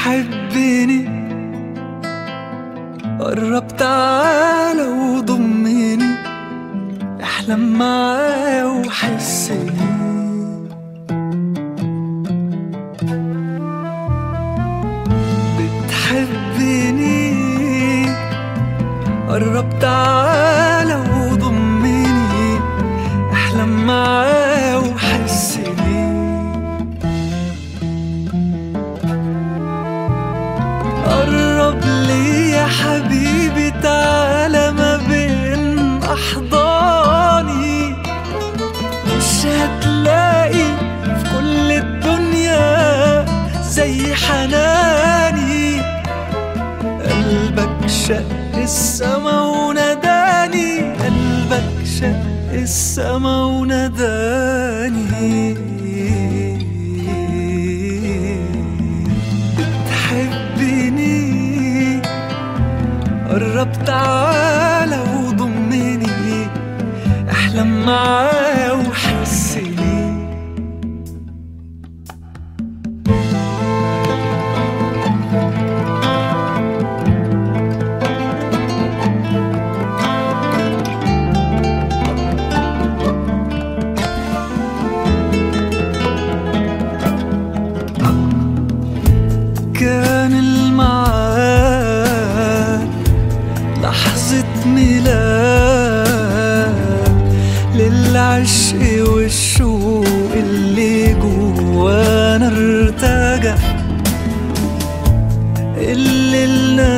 بتحبني قرب تعالى وضمني احلم معايا وحسني بتحبني قرب تعالى وضمني احلم معايا وحسني قرب لي يا حبيبي تعالى ما بين احضاني مش هتلاقي في كل الدنيا زي حناني قلبك شق السما وناداني قلبك شق السما وناداني بتحبني قرب تعالى وضمني احلم معايا وحسني كان الميعاد لحظة ميلاد للعشق والشوق اللي جوانا ارتجع اللي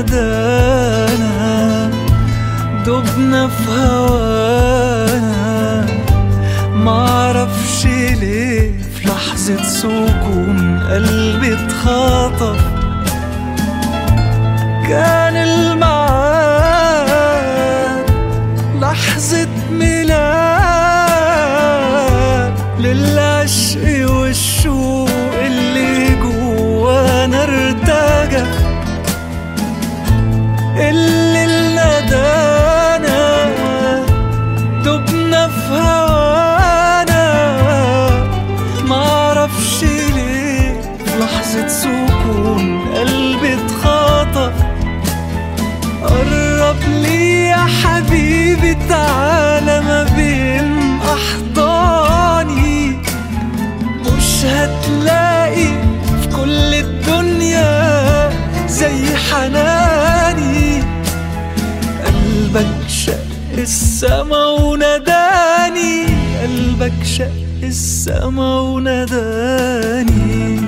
ندانا دبنا في هوانا معرفش ليه في لحظة سكون قلبي اتخطف كان الميعاد لحظة ميلاد للعشق والشوق اللي جوانا ارتجع اللي ندانا دبنا في هوانا معرفش ليه في لحظة سكون قلبي اتخطف قرب لي يا حبيبي تعالى ما بين أحضاني مش هتلاقي في كل الدنيا زي حناني قلبك شق السما وناداني قلبك شق السما وناداني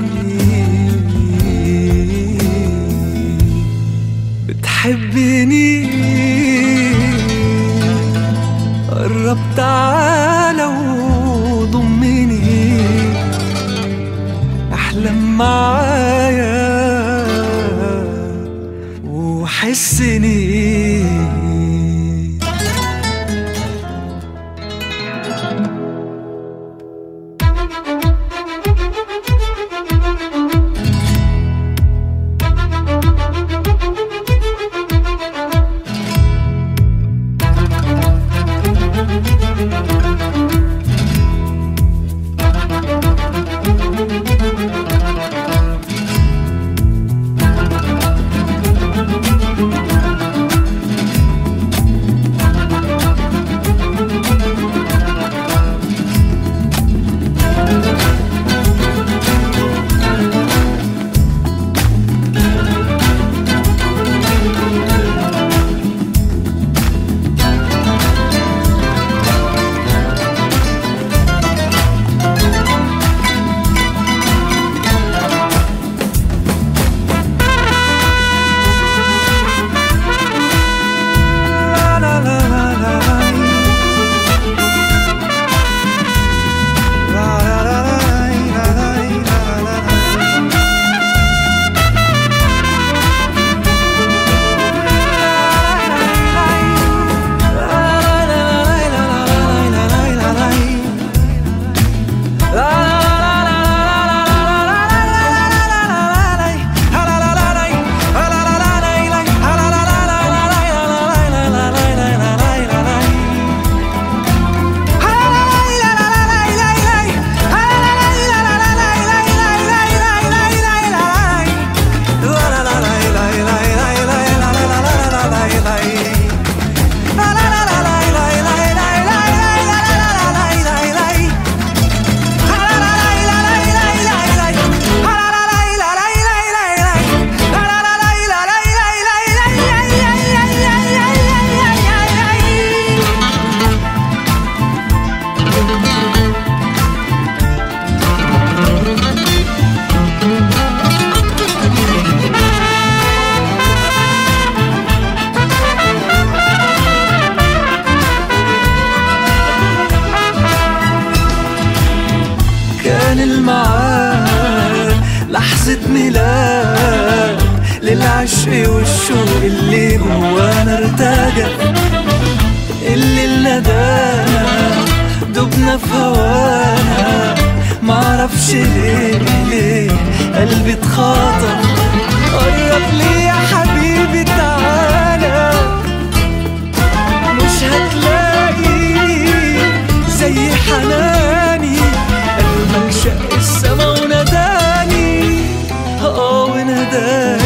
بتحبني قرب تعالى وضمني احلم معايا وحسني لحظة ميلاد للعشق والشوق اللي جوانا ارتجى اللي ندانا دبنا في هوانا معرفش ليه ليه قلبي اتخاطر قرب لي يا حبيبي تعالى مش هتلاقي زي حناني قلبك شق السما وناداني اه وناداني